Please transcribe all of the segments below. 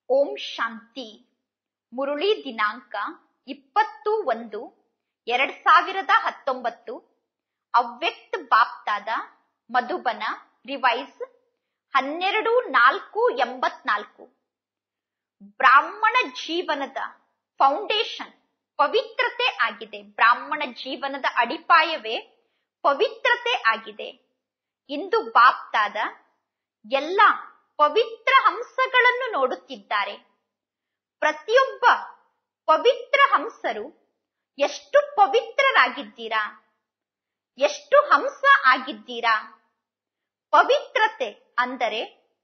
ಓಂ ಶಾಂತಿ ಮುರುಳಿ ದಿನಾಂಕ ಇಪ್ಪತ್ತು ಒಂದು ಎರಡ್ ಸಾವಿರದ ಹತ್ತೊಂಬತ್ತು ಅವ್ಯಕ್ತ ಬಾಪ್ತಾದ ಮಧುಬನ ರಿವೈಸ್ ಹನ್ನೆರಡು ನಾಲ್ಕು ಎಂಬತ್ನಾಲ್ಕು ಬ್ರಾಹ್ಮಣ ಜೀವನದ ಫೌಂಡೇಶನ್ ಪವಿತ್ರತೆ ಆಗಿದೆ ಬ್ರಾಹ್ಮಣ ಜೀವನದ ಅಡಿಪಾಯವೇ ಪವಿತ್ರತೆ ಆಗಿದೆ ಇಂದು ಬಾಪ್ತಾದ ಎಲ್ಲ ಪವಿತ್ರ ಹಂಸಗಳನ್ನು ನೋಡುತ್ತಿದ್ದಾರೆ ಪ್ರತಿಯೊಬ್ಬ ಪವಿತ್ರ ಹಂಸರು ಎಷ್ಟು ಪವಿತ್ರರಾಗಿದ್ದೀರಾ ಎಷ್ಟು ಹಂಸ ಆಗಿದ್ದೀರಾ ಪವಿತ್ರತೆ ಅಂದರೆ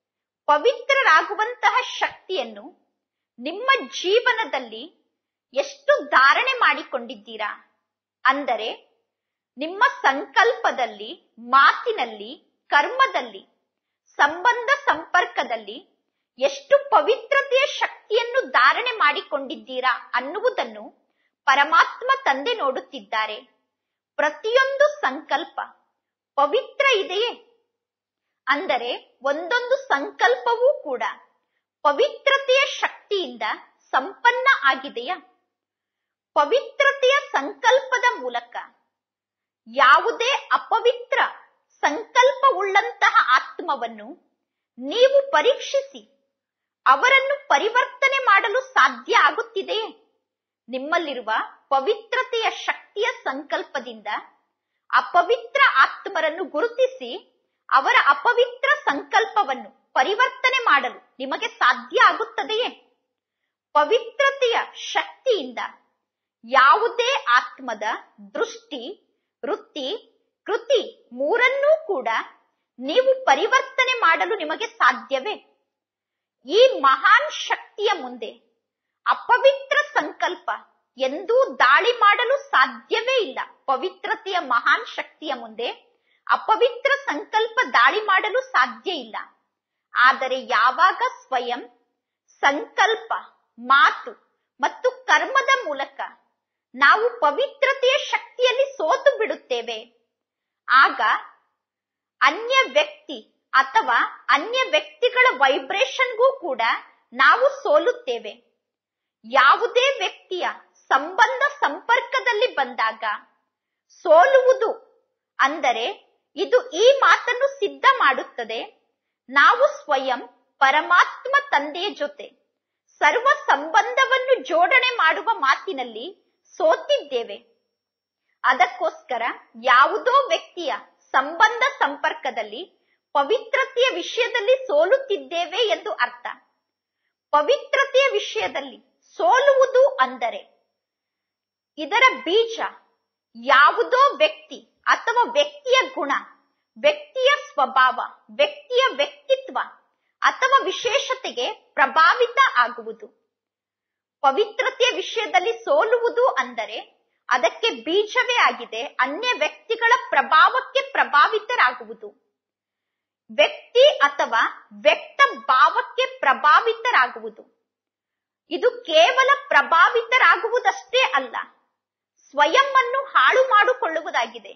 ಪವಿತ್ರರಾಗುವಂತಹ ಶಕ್ತಿಯನ್ನು ನಿಮ್ಮ ಜೀವನದಲ್ಲಿ ಎಷ್ಟು ಧಾರಣೆ ಮಾಡಿಕೊಂಡಿದ್ದೀರಾ ಅಂದರೆ ನಿಮ್ಮ ಸಂಕಲ್ಪದಲ್ಲಿ ಮಾತಿನಲ್ಲಿ ಕರ್ಮದಲ್ಲಿ ಸಂಬಂಧ ಸಂಪರ್ಕದಲ್ಲಿ ಎಷ್ಟು ಪವಿತ್ರತೆಯ ಶಕ್ತಿಯನ್ನು ಧಾರಣೆ ಮಾಡಿಕೊಂಡಿದ್ದೀರಾ ಅನ್ನುವುದನ್ನು ಪರಮಾತ್ಮ ತಂದೆ ನೋಡುತ್ತಿದ್ದಾರೆ ಪ್ರತಿಯೊಂದು ಸಂಕಲ್ಪ ಪವಿತ್ರ ಇದೆಯೇ ಅಂದರೆ ಒಂದೊಂದು ಸಂಕಲ್ಪವೂ ಕೂಡ ಪವಿತ್ರತೆಯ ಶಕ್ತಿಯಿಂದ ಸಂಪನ್ನ ಆಗಿದೆಯಾ ಪವಿತ್ರತೆಯ ಸಂಕಲ್ಪದ ಮೂಲಕ ಯಾವುದೇ ಅಪವಿತ್ರ ಸಂಕಲ್ಪವುಳ್ಳಂತಹ ಆತ್ಮವನ್ನು ನೀವು ಪರೀಕ್ಷಿಸಿ ಅವರನ್ನು ಪರಿವರ್ತನೆ ಮಾಡಲು ಸಾಧ್ಯ ಆಗುತ್ತಿದೆಯೇ ನಿಮ್ಮಲ್ಲಿರುವ ಪವಿತ್ರತೆಯ ಶಕ್ತಿಯ ಸಂಕಲ್ಪದಿಂದ ಅಪವಿತ್ರ ಆತ್ಮರನ್ನು ಗುರುತಿಸಿ ಅವರ ಅಪವಿತ್ರ ಸಂಕಲ್ಪವನ್ನು ಪರಿವರ್ತನೆ ಮಾಡಲು ನಿಮಗೆ ಸಾಧ್ಯ ಆಗುತ್ತದೆಯೇ ಪವಿತ್ರತೆಯ ಶಕ್ತಿಯಿಂದ ಯಾವುದೇ ಆತ್ಮದ ದೃಷ್ಟಿ ವೃತ್ತಿ ಕೃತಿ ಮೂರನ್ನೂ ಕೂಡ ನೀವು ಪರಿವರ್ತನೆ ಮಾಡಲು ನಿಮಗೆ ಸಾಧ್ಯವೇ ಈ ಮಹಾನ್ ಶಕ್ತಿಯ ಮುಂದೆ ಅಪವಿತ್ರ ಸಂಕಲ್ಪ ಎಂದೂ ದಾಳಿ ಮಾಡಲು ಸಾಧ್ಯವೇ ಇಲ್ಲ ಪವಿತ್ರತೆಯ ಮಹಾನ್ ಶಕ್ತಿಯ ಮುಂದೆ ಅಪವಿತ್ರ ಸಂಕಲ್ಪ ದಾಳಿ ಮಾಡಲು ಸಾಧ್ಯ ಇಲ್ಲ ಆದರೆ ಯಾವಾಗ ಸ್ವಯಂ ಸಂಕಲ್ಪ ಮಾತು ಮತ್ತು ಕರ್ಮದ ಮೂಲಕ ನಾವು ಪವಿತ್ರತೆಯ ಶಕ್ತಿಯಲ್ಲಿ ಸೋತು ಬಿಡುತ್ತೇವೆ ಆಗ ಅನ್ಯ ವ್ಯಕ್ತಿ ಅಥವಾ ಅನ್ಯ ವ್ಯಕ್ತಿಗಳ ವೈಬ್ರೇಷನ್ಗೂ ಕೂಡ ನಾವು ಸೋಲುತ್ತೇವೆ ಯಾವುದೇ ವ್ಯಕ್ತಿಯ ಸಂಬಂಧ ಸಂಪರ್ಕದಲ್ಲಿ ಬಂದಾಗ ಸೋಲುವುದು ಅಂದರೆ ಇದು ಈ ಮಾತನ್ನು ಸಿದ್ಧ ಮಾಡುತ್ತದೆ ನಾವು ಸ್ವಯಂ ಪರಮಾತ್ಮ ತಂದೆಯ ಜೊತೆ ಸರ್ವ ಸಂಬಂಧವನ್ನು ಜೋಡಣೆ ಮಾಡುವ ಮಾತಿನಲ್ಲಿ ಸೋತಿದ್ದೇವೆ ಅದಕ್ಕೋಸ್ಕರ ಯಾವುದೋ ವ್ಯಕ್ತಿಯ ಸಂಬಂಧ ಸಂಪರ್ಕದಲ್ಲಿ ಪವಿತ್ರತೆಯ ವಿಷಯದಲ್ಲಿ ಸೋಲುತ್ತಿದ್ದೇವೆ ಎಂದು ಅರ್ಥ ಪವಿತ್ರತೆಯ ವಿಷಯದಲ್ಲಿ ಸೋಲುವುದು ಅಂದರೆ ಇದರ ಬೀಜ ಯಾವುದೋ ವ್ಯಕ್ತಿ ಅಥವಾ ವ್ಯಕ್ತಿಯ ಗುಣ ವ್ಯಕ್ತಿಯ ಸ್ವಭಾವ ವ್ಯಕ್ತಿಯ ವ್ಯಕ್ತಿತ್ವ ಅಥವಾ ವಿಶೇಷತೆಗೆ ಪ್ರಭಾವಿತ ಆಗುವುದು ಪವಿತ್ರತೆಯ ವಿಷಯದಲ್ಲಿ ಸೋಲುವುದು ಅಂದರೆ ಅದಕ್ಕೆ ಬೀಜವೇ ಆಗಿದೆ ಅನ್ಯ ವ್ಯಕ್ತಿಗಳ ಪ್ರಭಾವಕ್ಕೆ ಪ್ರಭಾವಿತರಾಗುವುದು ವ್ಯಕ್ತಿ ಅಥವಾ ವ್ಯಕ್ತ ಭಾವಕ್ಕೆ ಪ್ರಭಾವಿತರಾಗುವುದು ಇದು ಕೇವಲ ಪ್ರಭಾವಿತರಾಗುವುದಷ್ಟೇ ಅಲ್ಲ ಸ್ವಯಂ ಅನ್ನು ಹಾಳು ಮಾಡಿಕೊಳ್ಳುವುದಾಗಿದೆ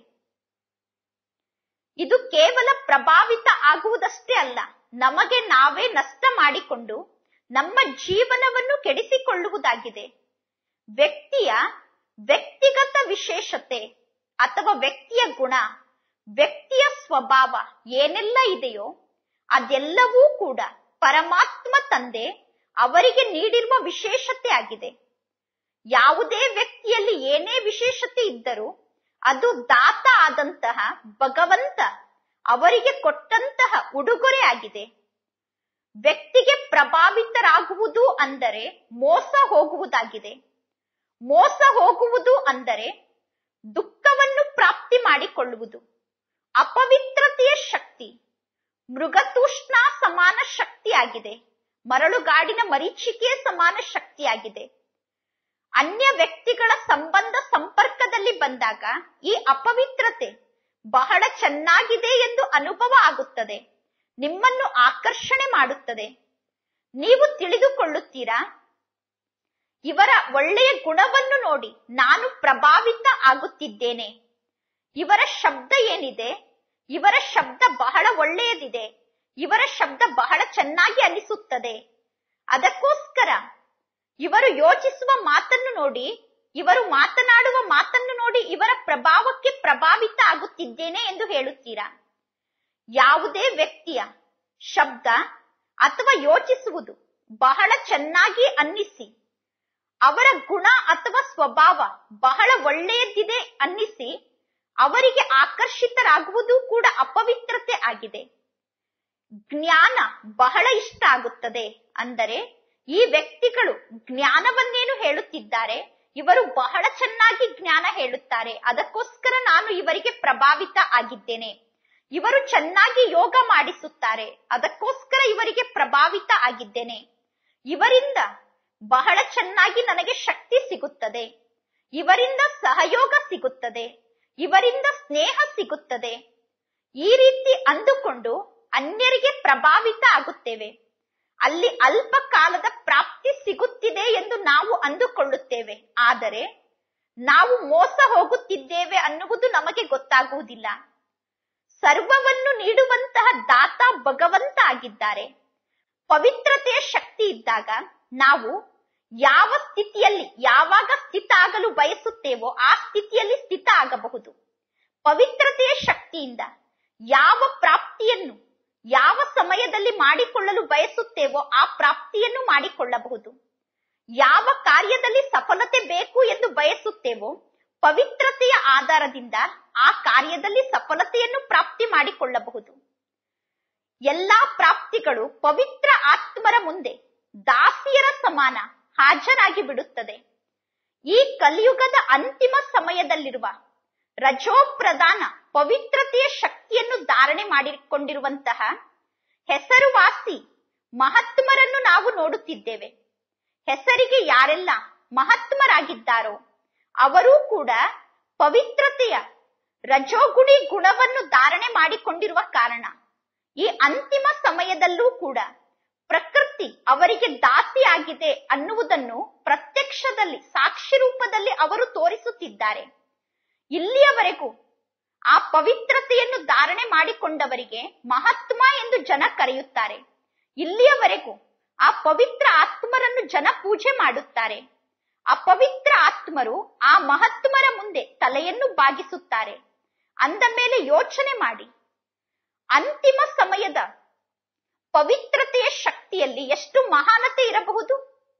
ಇದು ಕೇವಲ ಪ್ರಭಾವಿತ ಆಗುವುದಷ್ಟೇ ಅಲ್ಲ ನಮಗೆ ನಾವೇ ನಷ್ಟ ಮಾಡಿಕೊಂಡು ನಮ್ಮ ಜೀವನವನ್ನು ಕೆಡಿಸಿಕೊಳ್ಳುವುದಾಗಿದೆ ವ್ಯಕ್ತಿಯ ವ್ಯಕ್ತಿಗತ ವಿಶೇಷತೆ ಅಥವಾ ವ್ಯಕ್ತಿಯ ಗುಣ ವ್ಯಕ್ತಿಯ ಸ್ವಭಾವ ಏನೆಲ್ಲ ಇದೆಯೋ ಅದೆಲ್ಲವೂ ಕೂಡ ಪರಮಾತ್ಮ ತಂದೆ ಅವರಿಗೆ ನೀಡಿರುವ ವಿಶೇಷತೆ ಆಗಿದೆ ಯಾವುದೇ ವ್ಯಕ್ತಿಯಲ್ಲಿ ಏನೇ ವಿಶೇಷತೆ ಇದ್ದರೂ ಅದು ದಾತ ಆದಂತಹ ಭಗವಂತ ಅವರಿಗೆ ಕೊಟ್ಟಂತಹ ಉಡುಗೊರೆ ಆಗಿದೆ ವ್ಯಕ್ತಿಗೆ ಪ್ರಭಾವಿತರಾಗುವುದು ಅಂದರೆ ಮೋಸ ಹೋಗುವುದಾಗಿದೆ ಮೋಸ ಹೋಗುವುದು ಅಂದರೆ ದುಃಖವನ್ನು ಪ್ರಾಪ್ತಿ ಮಾಡಿಕೊಳ್ಳುವುದು ಅಪವಿತ್ರತೆಯ ಶಕ್ತಿ ಮೃಗತೂಷ್ಣ ಸಮಾನ ಶಕ್ತಿಯಾಗಿದೆ ಮರಳುಗಾಡಿನ ಮರೀಚಿಕೆಯ ಸಮಾನ ಶಕ್ತಿಯಾಗಿದೆ ಅನ್ಯ ವ್ಯಕ್ತಿಗಳ ಸಂಬಂಧ ಸಂಪರ್ಕದಲ್ಲಿ ಬಂದಾಗ ಈ ಅಪವಿತ್ರತೆ ಬಹಳ ಚೆನ್ನಾಗಿದೆ ಎಂದು ಅನುಭವ ಆಗುತ್ತದೆ ನಿಮ್ಮನ್ನು ಆಕರ್ಷಣೆ ಮಾಡುತ್ತದೆ ನೀವು ತಿಳಿದುಕೊಳ್ಳುತ್ತೀರಾ ಇವರ ಒಳ್ಳೆಯ ಗುಣವನ್ನು ನೋಡಿ ನಾನು ಪ್ರಭಾವಿತ ಆಗುತ್ತಿದ್ದೇನೆ ಇವರ ಶಬ್ದ ಏನಿದೆ ಇವರ ಶಬ್ದ ಬಹಳ ಒಳ್ಳೆಯದಿದೆ ಇವರ ಶಬ್ದ ಬಹಳ ಚೆನ್ನಾಗಿ ಅನಿಸುತ್ತದೆ ಅದಕ್ಕೋಸ್ಕರ ಇವರು ಯೋಚಿಸುವ ಮಾತನ್ನು ನೋಡಿ ಇವರು ಮಾತನಾಡುವ ಮಾತನ್ನು ನೋಡಿ ಇವರ ಪ್ರಭಾವಕ್ಕೆ ಪ್ರಭಾವಿತ ಆಗುತ್ತಿದ್ದೇನೆ ಎಂದು ಹೇಳುತ್ತೀರಾ ಯಾವುದೇ ವ್ಯಕ್ತಿಯ ಶಬ್ದ ಅಥವಾ ಯೋಚಿಸುವುದು ಬಹಳ ಚೆನ್ನಾಗಿ ಅನ್ನಿಸಿ ಅವರ ಗುಣ ಅಥವಾ ಸ್ವಭಾವ ಬಹಳ ಒಳ್ಳೆಯದಿದೆ ಅನ್ನಿಸಿ ಅವರಿಗೆ ಆಕರ್ಷಿತರಾಗುವುದು ಕೂಡ ಅಪವಿತ್ರತೆ ಆಗಿದೆ ಜ್ಞಾನ ಬಹಳ ಇಷ್ಟ ಆಗುತ್ತದೆ ಅಂದರೆ ಈ ವ್ಯಕ್ತಿಗಳು ಜ್ಞಾನವನ್ನೇನು ಹೇಳುತ್ತಿದ್ದಾರೆ ಇವರು ಬಹಳ ಚೆನ್ನಾಗಿ ಜ್ಞಾನ ಹೇಳುತ್ತಾರೆ ಅದಕ್ಕೋಸ್ಕರ ನಾನು ಇವರಿಗೆ ಪ್ರಭಾವಿತ ಆಗಿದ್ದೇನೆ ಇವರು ಚೆನ್ನಾಗಿ ಯೋಗ ಮಾಡಿಸುತ್ತಾರೆ ಅದಕ್ಕೋಸ್ಕರ ಇವರಿಗೆ ಪ್ರಭಾವಿತ ಆಗಿದ್ದೇನೆ ಇವರಿಂದ ಬಹಳ ಚೆನ್ನಾಗಿ ನನಗೆ ಶಕ್ತಿ ಸಿಗುತ್ತದೆ ಇವರಿಂದ ಸಹಯೋಗ ಸಿಗುತ್ತದೆ ಇವರಿಂದ ಸ್ನೇಹ ಸಿಗುತ್ತದೆ ಈ ರೀತಿ ಅಂದುಕೊಂಡು ಅನ್ಯರಿಗೆ ಪ್ರಭಾವಿತ ಆಗುತ್ತೇವೆ ಅಲ್ಲಿ ಅಲ್ಪ ಕಾಲದ ಪ್ರಾಪ್ತಿ ಸಿಗುತ್ತಿದೆ ಎಂದು ನಾವು ಅಂದುಕೊಳ್ಳುತ್ತೇವೆ ಆದರೆ ನಾವು ಮೋಸ ಹೋಗುತ್ತಿದ್ದೇವೆ ಅನ್ನುವುದು ನಮಗೆ ಗೊತ್ತಾಗುವುದಿಲ್ಲ ಸರ್ವವನ್ನು ನೀಡುವಂತಹ ದಾತ ಭಗವಂತ ಆಗಿದ್ದಾರೆ ಪವಿತ್ರತೆಯ ಶಕ್ತಿ ಇದ್ದಾಗ ನಾವು ಯಾವ ಸ್ಥಿತಿಯಲ್ಲಿ ಯಾವಾಗ ಸ್ಥಿತ ಆಗಲು ಬಯಸುತ್ತೇವೋ ಆ ಸ್ಥಿತಿಯಲ್ಲಿ ಸ್ಥಿತ ಆಗಬಹುದು ಪವಿತ್ರತೆಯ ಶಕ್ತಿಯಿಂದ ಯಾವ ಪ್ರಾಪ್ತಿಯನ್ನು ಯಾವ ಸಮಯದಲ್ಲಿ ಮಾಡಿಕೊಳ್ಳಲು ಬಯಸುತ್ತೇವೋ ಆ ಪ್ರಾಪ್ತಿಯನ್ನು ಮಾಡಿಕೊಳ್ಳಬಹುದು ಯಾವ ಕಾರ್ಯದಲ್ಲಿ ಸಫಲತೆ ಬೇಕು ಎಂದು ಬಯಸುತ್ತೇವೋ ಪವಿತ್ರತೆಯ ಆಧಾರದಿಂದ ಆ ಕಾರ್ಯದಲ್ಲಿ ಸಫಲತೆಯನ್ನು ಪ್ರಾಪ್ತಿ ಮಾಡಿಕೊಳ್ಳಬಹುದು ಎಲ್ಲಾ ಪ್ರಾಪ್ತಿಗಳು ಪವಿತ್ರ ಆತ್ಮರ ಮುಂದೆ ದಾಸಿಯರ ಸಮಾನ ಹಾಜರಾಗಿ ಬಿಡುತ್ತದೆ ಈ ಕಲಿಯುಗದ ಅಂತಿಮ ಸಮಯದಲ್ಲಿರುವ ರಜೋಪ್ರಧಾನ ಪವಿತ್ರತೆಯ ಶಕ್ತಿಯನ್ನು ಧಾರಣೆ ಮಾಡಿಕೊಂಡಿರುವಂತಹ ಹೆಸರುವಾಸಿ ಮಹಾತ್ಮರನ್ನು ನಾವು ನೋಡುತ್ತಿದ್ದೇವೆ ಹೆಸರಿಗೆ ಯಾರೆಲ್ಲ ಮಹಾತ್ಮರಾಗಿದ್ದಾರೋ ಅವರೂ ಕೂಡ ಪವಿತ್ರತೆಯ ರಜೋಗುಣಿ ಗುಣವನ್ನು ಧಾರಣೆ ಮಾಡಿಕೊಂಡಿರುವ ಕಾರಣ ಈ ಅಂತಿಮ ಸಮಯದಲ್ಲೂ ಕೂಡ ಪ್ರಕೃತಿ ಅವರಿಗೆ ದಾಸಿಯಾಗಿದೆ ಅನ್ನುವುದನ್ನು ಪ್ರತ್ಯಕ್ಷದಲ್ಲಿ ಸಾಕ್ಷಿ ರೂಪದಲ್ಲಿ ಅವರು ತೋರಿಸುತ್ತಿದ್ದಾರೆ ಇಲ್ಲಿಯವರೆಗೂ ಆ ಪವಿತ್ರತೆಯನ್ನು ಧಾರಣೆ ಮಾಡಿಕೊಂಡವರಿಗೆ ಮಹಾತ್ಮ ಎಂದು ಜನ ಕರೆಯುತ್ತಾರೆ ಇಲ್ಲಿಯವರೆಗೂ ಆ ಪವಿತ್ರ ಆತ್ಮರನ್ನು ಜನ ಪೂಜೆ ಮಾಡುತ್ತಾರೆ ಆ ಪವಿತ್ರ ಆತ್ಮರು ಆ ಮಹಾತ್ಮರ ಮುಂದೆ ತಲೆಯನ್ನು ಬಾಗಿಸುತ್ತಾರೆ ಅಂದ ಮೇಲೆ ಯೋಚನೆ ಮಾಡಿ ಅಂತಿಮ ಸಮಯದ ಪವಿತ್ರತೆಯ ಶಕ್ತಿಯಲ್ಲಿ ಎಷ್ಟು ಮಹಾನತೆ ಇರಬಹುದು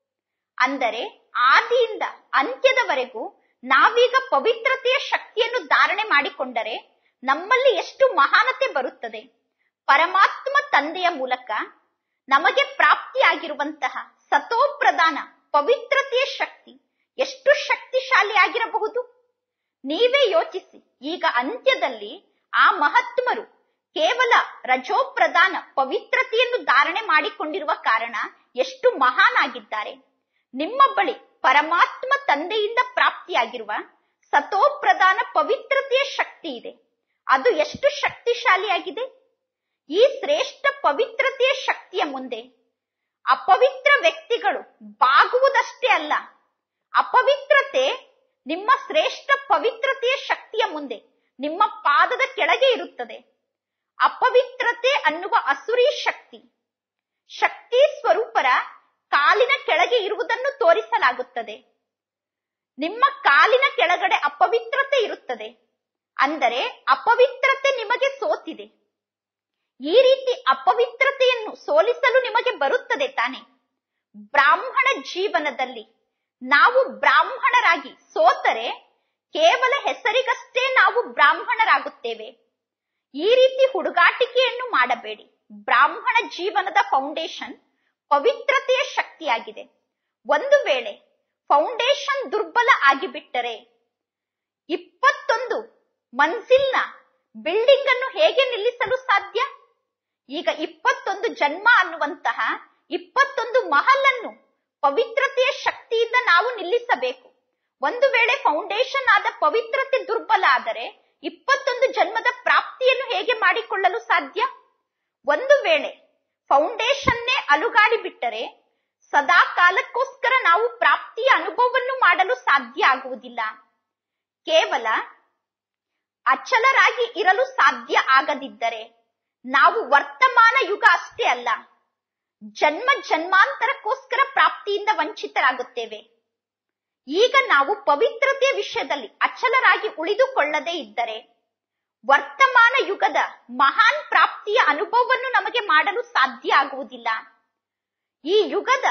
ಅಂದರೆ ಆದಿಯಿಂದ ಅಂತ್ಯದವರೆಗೂ ನಾವೀಗ ಪವಿತ್ರತೆಯ ಶಕ್ತಿಯನ್ನು ಧಾರಣೆ ಮಾಡಿಕೊಂಡರೆ ನಮ್ಮಲ್ಲಿ ಎಷ್ಟು ಮಹಾನತೆ ಬರುತ್ತದೆ ಪರಮಾತ್ಮ ತಂದೆಯ ಮೂಲಕ ನಮಗೆ ಪ್ರಾಪ್ತಿಯಾಗಿರುವಂತಹ ಸತೋಪ್ರಧಾನ ಪವಿತ್ರತೆಯ ಶಕ್ತಿ ಎಷ್ಟು ಶಕ್ತಿಶಾಲಿಯಾಗಿರಬಹುದು ನೀವೇ ಯೋಚಿಸಿ ಈಗ ಅಂತ್ಯದಲ್ಲಿ ಆ ಮಹಾತ್ಮರು ಕೇವಲ ರಜೋಪ್ರಧಾನ ಪವಿತ್ರತೆಯನ್ನು ಧಾರಣೆ ಮಾಡಿಕೊಂಡಿರುವ ಕಾರಣ ಎಷ್ಟು ಮಹಾನ್ ಆಗಿದ್ದಾರೆ ನಿಮ್ಮ ಬಳಿ ಪರಮಾತ್ಮ ತಂದೆಯಿಂದ ಪ್ರಾಪ್ತಿಯಾಗಿರುವ ಸತೋಪ್ರಧಾನ ಪವಿತ್ರತೆಯ ಶಕ್ತಿ ಇದೆ ಅದು ಎಷ್ಟು ಶಕ್ತಿಶಾಲಿಯಾಗಿದೆ ಈ ಶ್ರೇಷ್ಠ ಪವಿತ್ರತೆಯ ಶಕ್ತಿಯ ಮುಂದೆ ಅಪವಿತ್ರ ವ್ಯಕ್ತಿಗಳು ಬಾಗುವುದಷ್ಟೇ ಅಲ್ಲ ಅಪವಿತ್ರತೆ ನಿಮ್ಮ ಶ್ರೇಷ್ಠ ಪವಿತ್ರತೆಯ ಶಕ್ತಿಯ ಮುಂದೆ ನಿಮ್ಮ ಪಾದದ ಕೆಳಗೆ ಇರುತ್ತದೆ ಅಪವಿತ್ರತೆ ಅನ್ನುವ ಅಸುರಿ ಶಕ್ತಿ ಶಕ್ತಿ ಸ್ವರೂಪರ ಕಾಲಿನ ಕೆಳಗೆ ಇರುವುದನ್ನು ತೋರಿಸಲಾಗುತ್ತದೆ ನಿಮ್ಮ ಕಾಲಿನ ಕೆಳಗಡೆ ಅಪವಿತ್ರತೆ ಇರುತ್ತದೆ ಅಂದರೆ ಅಪವಿತ್ರತೆ ನಿಮಗೆ ಸೋತಿದೆ ಈ ರೀತಿ ಅಪವಿತ್ರತೆಯನ್ನು ಸೋಲಿಸಲು ನಿಮಗೆ ಬರುತ್ತದೆ ತಾನೆ ಬ್ರಾಹ್ಮಣ ಜೀವನದಲ್ಲಿ ನಾವು ಬ್ರಾಹ್ಮಣರಾಗಿ ಸೋತರೆ ಕೇವಲ ಹೆಸರಿಗಷ್ಟೇ ನಾವು ಬ್ರಾಹ್ಮಣರಾಗುತ್ತೇವೆ ಈ ರೀತಿ ಹುಡುಗಾಟಿಕೆಯನ್ನು ಮಾಡಬೇಡಿ ಬ್ರಾಹ್ಮಣ ಜೀವನದ ಫೌಂಡೇಶನ್ ಪವಿತ್ರತೆಯ ಶಕ್ತಿಯಾಗಿದೆ ಒಂದು ವೇಳೆ ಫೌಂಡೇಶನ್ ದುರ್ಬಲ ಆಗಿಬಿಟ್ಟರೆ ಇಪ್ಪತ್ತೊಂದು ಮನ್ಸಿಲ್ನ ಬಿಲ್ಡಿಂಗ್ ಅನ್ನು ಹೇಗೆ ನಿಲ್ಲಿಸಲು ಸಾಧ್ಯ ಈಗ ಇಪ್ಪತ್ತೊಂದು ಜನ್ಮ ಅನ್ನುವಂತಹ ಇಪ್ಪತ್ತೊಂದು ಮಹಲ್ ಅನ್ನು ಪವಿತ್ರತೆಯ ಶಕ್ತಿಯಿಂದ ನಾವು ನಿಲ್ಲಿಸಬೇಕು ಒಂದು ವೇಳೆ ಫೌಂಡೇಶನ್ ಆದ ಪವಿತ್ರತೆ ದುರ್ಬಲ ಆದರೆ ಇಪ್ಪತ್ತೊಂದು ಜನ್ಮದ ಪ್ರಾಪ್ತಿಯನ್ನು ಹೇಗೆ ಮಾಡಿಕೊಳ್ಳಲು ಸಾಧ್ಯ ಒಂದು ವೇಳೆ ಫೌಂಡೇಶನ್ನೇ ಅಲುಗಾಡಿ ಬಿಟ್ಟರೆ ಸದಾ ಕಾಲಕ್ಕೋಸ್ಕರ ನಾವು ಪ್ರಾಪ್ತಿಯ ಅನುಭವವನ್ನು ಮಾಡಲು ಸಾಧ್ಯ ಆಗುವುದಿಲ್ಲ ಕೇವಲ ಅಚಲರಾಗಿ ಇರಲು ಸಾಧ್ಯ ಆಗದಿದ್ದರೆ ನಾವು ವರ್ತಮಾನ ಯುಗ ಅಷ್ಟೇ ಅಲ್ಲ ಜನ್ಮ ಜನ್ಮಾಂತರಕ್ಕೋಸ್ಕರ ಪ್ರಾಪ್ತಿಯಿಂದ ವಂಚಿತರಾಗುತ್ತೇವೆ ಈಗ ನಾವು ಪವಿತ್ರತೆಯ ವಿಷಯದಲ್ಲಿ ಅಚಲರಾಗಿ ಉಳಿದುಕೊಳ್ಳದೇ ಇದ್ದರೆ ವರ್ತಮಾನ ಯುಗದ ಮಹಾನ್ ಪ್ರಾಪ್ತಿಯ ಅನುಭವವನ್ನು ನಮಗೆ ಮಾಡಲು ಸಾಧ್ಯ ಆಗುವುದಿಲ್ಲ ಈ ಯುಗದ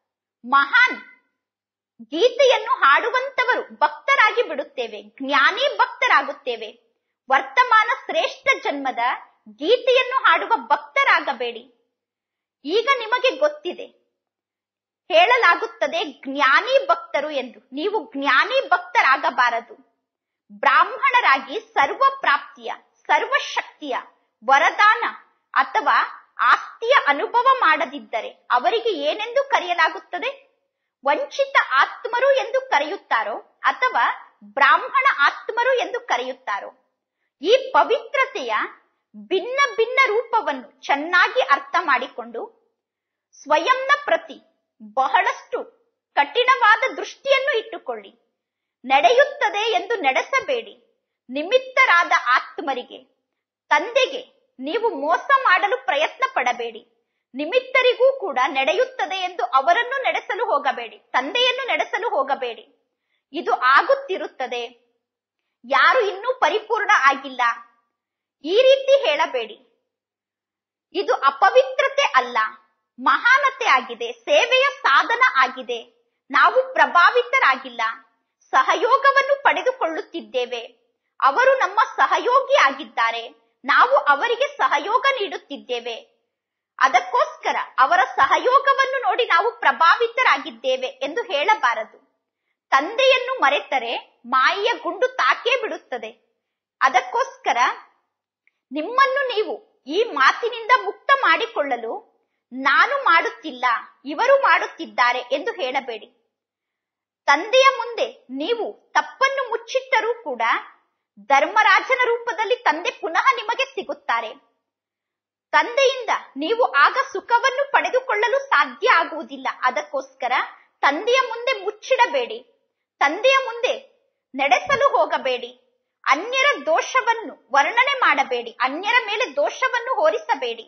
ಮಹಾನ್ ಗೀತೆಯನ್ನು ಹಾಡುವಂತವರು ಭಕ್ತರಾಗಿ ಬಿಡುತ್ತೇವೆ ಜ್ಞಾನಿ ಭಕ್ತರಾಗುತ್ತೇವೆ ವರ್ತಮಾನ ಶ್ರೇಷ್ಠ ಜನ್ಮದ ಗೀತೆಯನ್ನು ಹಾಡುವ ಭಕ್ತರಾಗಬೇಡಿ ಈಗ ನಿಮಗೆ ಗೊತ್ತಿದೆ ಹೇಳಲಾಗುತ್ತದೆ ಜ್ಞಾನಿ ಭಕ್ತರು ಎಂದು ನೀವು ಜ್ಞಾನಿ ಭಕ್ತರಾಗಬಾರದು ಬ್ರಾಹ್ಮಣರಾಗಿ ಸರ್ವ ಪ್ರಾಪ್ತಿಯ ಸರ್ವಶಕ್ತಿಯ ವರದಾನ ಅಥವಾ ಆಸ್ತಿಯ ಅನುಭವ ಮಾಡದಿದ್ದರೆ ಅವರಿಗೆ ಏನೆಂದು ಕರೆಯಲಾಗುತ್ತದೆ ವಂಚಿತ ಆತ್ಮರು ಎಂದು ಕರೆಯುತ್ತಾರೋ ಅಥವಾ ಬ್ರಾಹ್ಮಣ ಆತ್ಮರು ಎಂದು ಕರೆಯುತ್ತಾರೋ ಈ ಪವಿತ್ರತೆಯ ಭಿನ್ನ ಭಿನ್ನ ರೂಪವನ್ನು ಚೆನ್ನಾಗಿ ಅರ್ಥ ಮಾಡಿಕೊಂಡು ಸ್ವಯಂನ ಪ್ರತಿ ಬಹಳಷ್ಟು ಕಠಿಣವಾದ ದೃಷ್ಟಿಯನ್ನು ಇಟ್ಟುಕೊಳ್ಳಿ ನಡೆಯುತ್ತದೆ ಎಂದು ನಡೆಸಬೇಡಿ ನಿಮಿತ್ತರಾದ ಆತ್ಮರಿಗೆ ತಂದೆಗೆ ನೀವು ಮೋಸ ಮಾಡಲು ಪ್ರಯತ್ನ ಪಡಬೇಡಿ ನಿಮಿತ್ತರಿಗೂ ಕೂಡ ನಡೆಯುತ್ತದೆ ಎಂದು ಅವರನ್ನು ನಡೆಸಲು ಹೋಗಬೇಡಿ ತಂದೆಯನ್ನು ನಡೆಸಲು ಹೋಗಬೇಡಿ ಇದು ಆಗುತ್ತಿರುತ್ತದೆ ಯಾರು ಇನ್ನೂ ಪರಿಪೂರ್ಣ ಆಗಿಲ್ಲ ಈ ರೀತಿ ಹೇಳಬೇಡಿ ಇದು ಅಪವಿತ್ರತೆ ಅಲ್ಲ ಮಹಾನತೆ ಆಗಿದೆ ಸೇವೆಯ ಸಾಧನ ಆಗಿದೆ ನಾವು ಪ್ರಭಾವಿತರಾಗಿಲ್ಲ ಸಹಯೋಗವನ್ನು ಪಡೆದುಕೊಳ್ಳುತ್ತಿದ್ದೇವೆ ಅವರು ನಮ್ಮ ಸಹಯೋಗಿ ಆಗಿದ್ದಾರೆ ನಾವು ಅವರಿಗೆ ಸಹಯೋಗ ನೀಡುತ್ತಿದ್ದೇವೆ ಅದಕ್ಕೋಸ್ಕರ ಅವರ ಸಹಯೋಗವನ್ನು ನೋಡಿ ನಾವು ಪ್ರಭಾವಿತರಾಗಿದ್ದೇವೆ ಎಂದು ಹೇಳಬಾರದು ತಂದೆಯನ್ನು ಮರೆತರೆ ಮಾಯೆಯ ಗುಂಡು ತಾಕೇ ಬಿಡುತ್ತದೆ ಅದಕ್ಕೋಸ್ಕರ ನಿಮ್ಮನ್ನು ನೀವು ಈ ಮಾತಿನಿಂದ ಮುಕ್ತ ಮಾಡಿಕೊಳ್ಳಲು ನಾನು ಮಾಡುತ್ತಿಲ್ಲ ಇವರು ಮಾಡುತ್ತಿದ್ದಾರೆ ಎಂದು ಹೇಳಬೇಡಿ ತಂದೆಯ ಮುಂದೆ ನೀವು ತಪ್ಪನ್ನು ಮುಚ್ಚಿಟ್ಟರೂ ಕೂಡ ಧರ್ಮರಾಜನ ರೂಪದಲ್ಲಿ ತಂದೆ ಪುನಃ ನಿಮಗೆ ಸಿಗುತ್ತಾರೆ ತಂದೆಯಿಂದ ನೀವು ಆಗ ಸುಖವನ್ನು ಪಡೆದುಕೊಳ್ಳಲು ಸಾಧ್ಯ ಆಗುವುದಿಲ್ಲ ಅದಕ್ಕೋಸ್ಕರ ತಂದೆಯ ಮುಂದೆ ಮುಚ್ಚಿಡಬೇಡಿ ತಂದೆಯ ಮುಂದೆ ನಡೆಸಲು ಹೋಗಬೇಡಿ ಅನ್ಯರ ದೋಷವನ್ನು ವರ್ಣನೆ ಮಾಡಬೇಡಿ ಅನ್ಯರ ಮೇಲೆ ದೋಷವನ್ನು ಹೋರಿಸಬೇಡಿ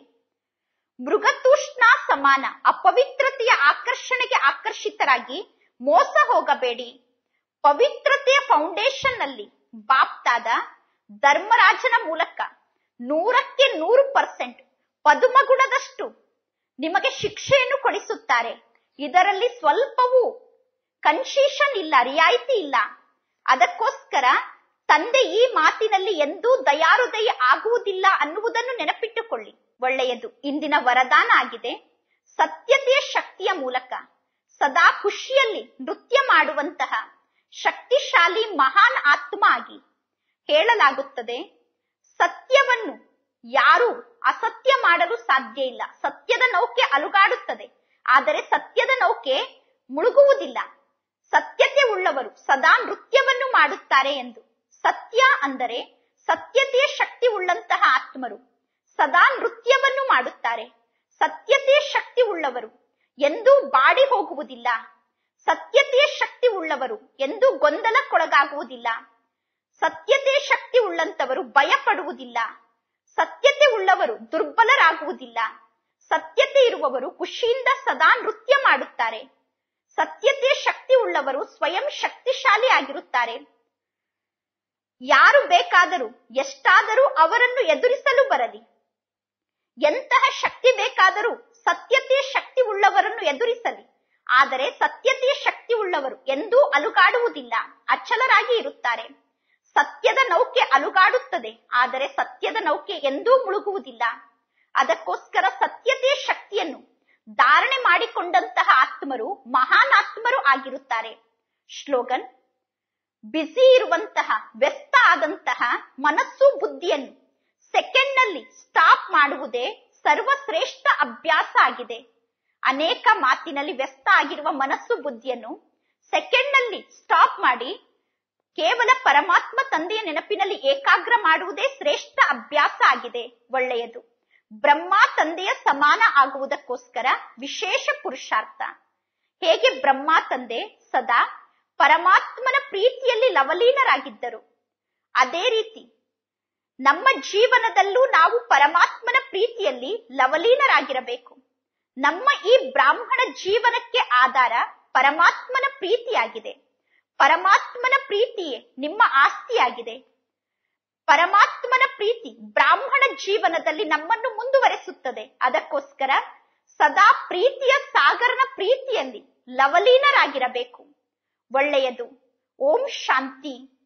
ಮೃಗತೂಷ್ಣ ಸಮಾನ ಅಪವಿತ್ರತೆಯ ಆಕರ್ಷಣೆಗೆ ಆಕರ್ಷಿತರಾಗಿ ಮೋಸ ಹೋಗಬೇಡಿ ಪವಿತ್ರತೆಯ ಫೌಂಡೇಶನ್ ನಲ್ಲಿ ಬಾಪ್ತಾದ ಧರ್ಮರಾಜನ ಮೂಲಕ ನೂರಕ್ಕೆ ನೂರು ಪರ್ಸೆಂಟ್ ಪದುಮಗುಣದಷ್ಟು ನಿಮಗೆ ಶಿಕ್ಷೆಯನ್ನು ಕೊಡಿಸುತ್ತಾರೆ ಇದರಲ್ಲಿ ಸ್ವಲ್ಪವೂ ಕನ್ಸೀಷನ್ ಇಲ್ಲ ರಿಯಾಯಿತಿ ಇಲ್ಲ ಅದಕ್ಕೋಸ್ಕರ ತಂದೆ ಈ ಮಾತಿನಲ್ಲಿ ಎಂದೂ ದಯಾರುದಯ ಆಗುವುದಿಲ್ಲ ಅನ್ನುವುದನ್ನು ನೆನಪಿಟ್ಟುಕೊಳ್ಳಿ ಒಳ್ಳೆಯದು ಇಂದಿನ ವರದಾನ ಆಗಿದೆ ಸತ್ಯತೆಯ ಶಕ್ತಿಯ ಮೂಲಕ ಸದಾ ಖುಷಿಯಲ್ಲಿ ನೃತ್ಯ ಮಾಡುವಂತಹ ಶಕ್ತಿಶಾಲಿ ಮಹಾನ್ ಆತ್ಮ ಆಗಿ ಹೇಳಲಾಗುತ್ತದೆ ಸತ್ಯವನ್ನು ಯಾರು ಅಸತ್ಯ ಮಾಡಲು ಸಾಧ್ಯ ಇಲ್ಲ ಸತ್ಯದ ನೌಕೆ ಅಲುಗಾಡುತ್ತದೆ ಆದರೆ ಸತ್ಯದ ನೌಕೆ ಮುಳುಗುವುದಿಲ್ಲ ಸತ್ಯತೆ ಉಳ್ಳವರು ಸದಾ ನೃತ್ಯವನ್ನು ಮಾಡುತ್ತಾರೆ ಎಂದು ಸತ್ಯ ಅಂದರೆ ಸತ್ಯತೆಯ ಶಕ್ತಿ ಉಳ್ಳಂತಹ ಆತ್ಮರು ಸದಾ ನೃತ್ಯವನ್ನು ಮಾಡುತ್ತಾರೆ ಸತ್ಯತೆಯ ಶಕ್ತಿ ಉಳ್ಳವರು ಎಂದೂ ಬಾಡಿ ಹೋಗುವುದಿಲ್ಲ ಸತ್ಯತೆಯ ಶಕ್ತಿ ಉಳ್ಳವರು ಎಂದೂ ಗೊಂದಲಕ್ಕೊಳಗಾಗುವುದಿಲ್ಲ ಸತ್ಯತೆಯ ಶಕ್ತಿ ಉಳ್ಳಂತವರು ಭಯ ಪಡುವುದಿಲ್ಲ ಸತ್ಯತೆ ಉಳ್ಳವರು ದುರ್ಬಲರಾಗುವುದಿಲ್ಲ ಸತ್ಯತೆ ಇರುವವರು ಖುಷಿಯಿಂದ ಸದಾ ನೃತ್ಯ ಮಾಡುತ್ತಾರೆ ಸತ್ಯತೆಯ ಶಕ್ತಿ ಉಳ್ಳವರು ಸ್ವಯಂ ಶಕ್ತಿಶಾಲಿ ಆಗಿರುತ್ತಾರೆ ಯಾರು ಬೇಕಾದರೂ ಎಷ್ಟಾದರೂ ಅವರನ್ನು ಎದುರಿಸಲು ಬರಲಿ ಎಂತಹ ಶಕ್ತಿ ಬೇಕಾದರೂ ಸತ್ಯತೆಯ ಶಕ್ತಿ ಉಳ್ಳವರನ್ನು ಎದುರಿಸಲಿ ಆದರೆ ಸತ್ಯತೆಯ ಶಕ್ತಿ ಉಳ್ಳವರು ಎಂದೂ ಅಲುಗಾಡುವುದಿಲ್ಲ ಅಚಲರಾಗಿ ಇರುತ್ತಾರೆ ಸತ್ಯದ ನೌಕೆ ಅಲುಗಾಡುತ್ತದೆ ಆದರೆ ಸತ್ಯದ ನೌಕೆ ಎಂದೂ ಮುಳುಗುವುದಿಲ್ಲ ಅದಕ್ಕೋಸ್ಕರ ಸತ್ಯತೆಯ ಶಕ್ತಿಯನ್ನು ಧಾರಣೆ ಮಾಡಿಕೊಂಡಂತಹ ಆತ್ಮರು ಮಹಾನ್ ಆತ್ಮರು ಆಗಿರುತ್ತಾರೆ ಶ್ಲೋಗನ್ ಬ್ಯುಸಿ ಇರುವಂತಹ ವ್ಯಸ್ತ ಆದಂತಹ ಮನಸ್ಸು ಬುದ್ಧಿಯನ್ನು ಸೆಕೆಂಡ್ ನಲ್ಲಿ ಸ್ಟಾಪ್ ಮಾಡುವುದೇ ಸರ್ವಶ್ರೇಷ್ಠ ಅಭ್ಯಾಸ ಆಗಿದೆ ಅನೇಕ ಮಾತಿನಲ್ಲಿ ವ್ಯಸ್ತ ಆಗಿರುವ ಮನಸ್ಸು ಬುದ್ಧಿಯನ್ನು ಸೆಕೆಂಡ್ ನಲ್ಲಿ ಸ್ಟಾಪ್ ಮಾಡಿ ಕೇವಲ ಪರಮಾತ್ಮ ತಂದೆಯ ನೆನಪಿನಲ್ಲಿ ಏಕಾಗ್ರ ಮಾಡುವುದೇ ಶ್ರೇಷ್ಠ ಅಭ್ಯಾಸ ಆಗಿದೆ ಒಳ್ಳೆಯದು ಬ್ರಹ್ಮ ತಂದೆಯ ಸಮಾನ ಆಗುವುದಕ್ಕೋಸ್ಕರ ವಿಶೇಷ ಪುರುಷಾರ್ಥ ಹೇಗೆ ಬ್ರಹ್ಮ ತಂದೆ ಸದಾ ಪರಮಾತ್ಮನ ಪ್ರೀತಿಯಲ್ಲಿ ಲವಲೀನರಾಗಿದ್ದರು ಅದೇ ರೀತಿ ನಮ್ಮ ಜೀವನದಲ್ಲೂ ನಾವು ಪರಮಾತ್ಮನ ಪ್ರೀತಿಯಲ್ಲಿ ಲವಲೀನರಾಗಿರಬೇಕು ನಮ್ಮ ಈ ಬ್ರಾಹ್ಮಣ ಜೀವನಕ್ಕೆ ಆಧಾರ ಪರಮಾತ್ಮನ ಪ್ರೀತಿಯಾಗಿದೆ ಪರಮಾತ್ಮನ ಪ್ರೀತಿಯೇ ನಿಮ್ಮ ಆಸ್ತಿಯಾಗಿದೆ ಪರಮಾತ್ಮನ ಪ್ರೀತಿ ಬ್ರಾಹ್ಮಣ ಜೀವನದಲ್ಲಿ ನಮ್ಮನ್ನು ಮುಂದುವರೆಸುತ್ತದೆ ಅದಕ್ಕೋಸ್ಕರ ಸದಾ ಪ್ರೀತಿಯ ಸಾಗರನ ಪ್ರೀತಿಯಲ್ಲಿ ಲವಲೀನರಾಗಿರಬೇಕು ಒಳ್ಳೆಯದು ಓಂ ಶಾಂತಿ